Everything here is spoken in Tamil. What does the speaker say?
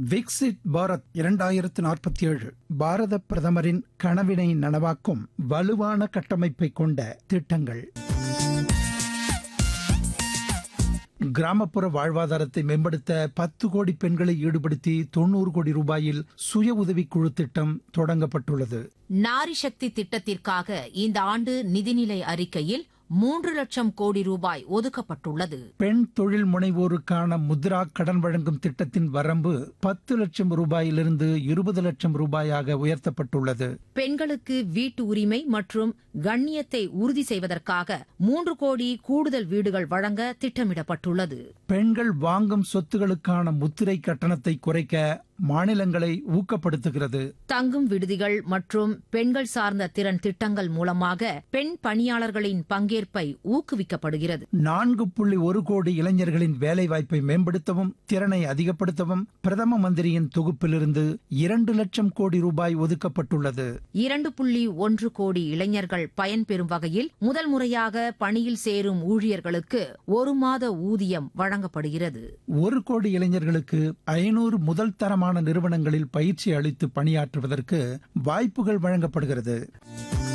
விக்சிட் பாரத் இரண்டாயிரத்து நாற்பத்தி ஏழு பாரத பிரதமரின் கனவினை நனவாக்கும் வலுவான கட்டமைப்பை கொண்ட திட்டங்கள் கிராமப்புற வாழ்வாதாரத்தை மேம்படுத்த பத்து கோடி பெண்களை ஈடுபடுத்தி தொண்ணூறு கோடி ரூபாயில் சுய உதவிக்குழு திட்டம் தொடங்கப்பட்டுள்ளது நாரி சக்தி திட்டத்திற்காக இந்த ஆண்டு நிதிநிலை அறிக்கையில் மூன்று லட்சம் கோடி ரூபாய் ஒதுக்கப்பட்டுள்ளது பெண் தொழில் முனைவோருக்கான முத்ரா கடன் வழங்கும் திட்டத்தின் வரம்பு பத்து லட்சம் ரூபாயிலிருந்து இருபது லட்சம் ரூபாயாக உயர்த்தப்பட்டுள்ளது பெண்களுக்கு வீட்டு உரிமை மற்றும் கண்ணியத்தை உறுதி செய்வதற்காக மூன்று கோடி கூடுதல் வீடுகள் வழங்க திட்டமிடப்பட்டுள்ளது பெண்கள் வாங்கும் சொத்துகளுக்கான முத்திரை கட்டணத்தை குறைக்க மாநிலங்களை ஊக்கப்படுத்துகிறது தங்கும் விடுதிகள் மற்றும் பெண்கள் சார்ந்த திறன் திட்டங்கள் மூலமாக பெண் பணியாளர்களின் பங்கேற்பை ஊக்குவிக்கப்படுகிறது நான்கு புள்ளி ஒரு கோடி இளைஞர்களின் வேலைவாய்ப்பை மேம்படுத்தவும் திறனை அதிகப்படுத்தவும் பிரதம மந்திரியின் தொகுப்பிலிருந்து இரண்டு லட்சம் கோடி ரூபாய் ஒதுக்கப்பட்டுள்ளது இரண்டு புள்ளி ஒன்று கோடி இளைஞர்கள் பயன்பெறும் வகையில் முதல் முறையாக பணியில் சேரும் ஊழியர்களுக்கு ஒரு மாத ஊதியம் வழங்கப்படுகிறது ஒரு கோடி இளைஞர்களுக்கு ஐநூறு முதல் தரமான நிறுவனங்களில் பயிற்சி அளித்து பணியாற்றுவதற்கு வாய்ப்புகள் வழங்கப்படுகிறது